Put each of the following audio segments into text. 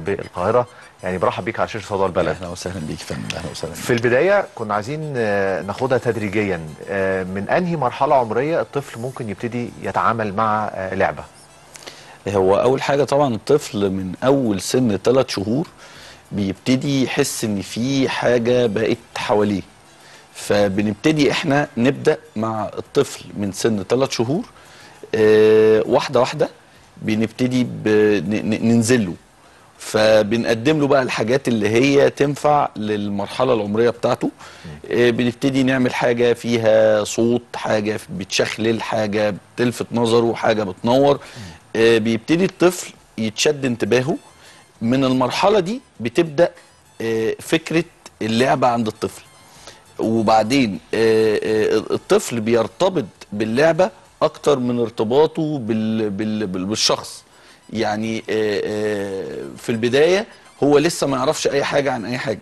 بالقاهره يعني برحب بيك على شاشه صدى البلد اهلا وسهلا بيك يا فندم اهلا وسهلا في البدايه كنا عايزين آه، ناخدها تدريجيا آه، من انهي مرحله عمريه الطفل ممكن يبتدي يتعامل مع آه، لعبه هو اول حاجه طبعا الطفل من اول سن ثلاث شهور بيبتدي يحس ان في حاجه بقت حواليه فبنبتدي احنا نبدا مع الطفل من سن ثلاث شهور آه واحده واحده بنبتدي ب- ن- ن- ننزل له فبنقدم له بقى الحاجات اللي هي تنفع للمرحله العمريه بتاعته آه بنبتدي نعمل حاجه فيها صوت حاجه بتشخلل حاجه بتلفت نظره حاجه بتنور آه بيبتدي الطفل يتشد انتباهه من المرحله دي بتبدا آه فكره اللعبه عند الطفل وبعدين آه، آه، الطفل بيرتبط باللعبه اكتر من ارتباطه بال بال بال- بالشخص يعني آه، آه، في البدايه هو لسه ما يعرفش اي حاجه عن اي حاجه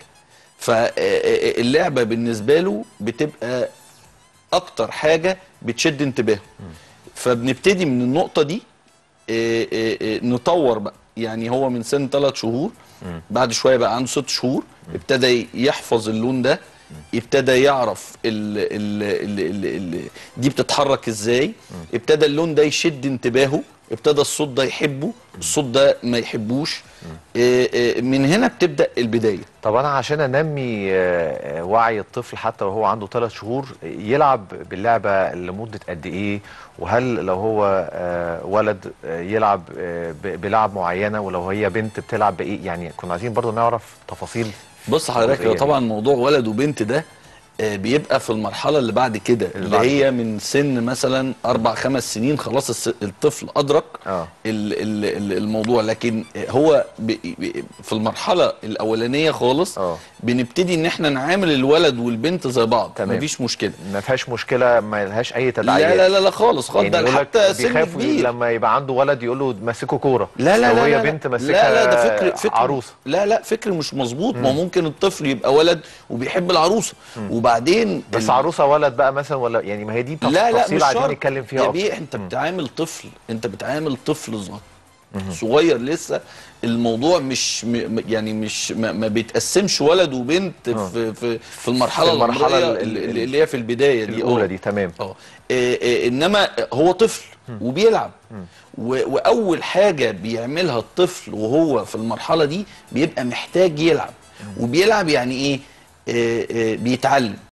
فاللعبه بالنسبه له بتبقى اكتر حاجه بتشد انتباهه فبنبتدي من النقطه دي آه، آه، آه، نطور بقى يعني هو من سن ثلاث شهور بعد شويه بقى عنده ست شهور ابتدى يحفظ اللون ده ابتدى يعرف ال ال ال ال ال دي بتتحرك ازاي ابتدى اللون ده يشد انتباهه ابتدى الصوت ده يحبه الصوت ده ما يحبوش آه، آه، من هنا بتبدا البدايه طب انا عشان انمي آه، وعي الطفل حتى وهو عنده ثلاث شهور يلعب باللعبه لمده قد ايه وهل لو هو آه، ولد آه، يلعب آه، ب- بلعب معينه ولو هي بنت بتلعب بايه يعني كنا عايزين برضو نعرف تفاصيل بص حضرتك الجزئية هو دي. طبعا موضوع ولد وبنت ده آه، بيبقى في المرحله اللي بعد كده اللي بعد هي من سن مثلا اربع خمس سنين خلاص الس- الطفل ادرك اه ال- ال- ال- الموضوع لكن هو ب- ب- في المرحله الاولانيه خالص اه بنبتدي ان احنا نعامل الولد والبنت زي بعض تمام. مفيش مشكله ما فيهاش مشكله ما لهاش اي لا تداعيات لا لا لا خالص خالص ده يقول لك حتى سن بيخافوا كبير لما يبقى عنده ولد يقول له مسكه كوره لا لا لو لا هي لا بنت لا مسكها لا ده فكر فكر عروسه لا لا فكر مش مظبوط ما ممكن الطفل يبقى ولد وبيحب العروسه وبعدين بس ال- عروسه ولد بقى مثلا ولا يعني ما هي دي تف- لا لا تفصيل مش عايزين شرط نتكلم يا فيها بيه اكتر انت بتعامل طفل انت بتعامل طفل صغير صغير لسه الموضوع مش م يعني مش ما, ما بيتقسمش ولد وبنت آه. في في في المرحله في المرحلة العمريه ال- ال- اللي اللي هي في البدايه دي الاولى آه. دي تمام اه إيه إيه انما هو طفل وبيلعب و- واول حاجه بيعملها الطفل وهو في المرحله دي بيبقى محتاج يلعب وبيلعب يعني ايه, إيه, إيه بيتعلم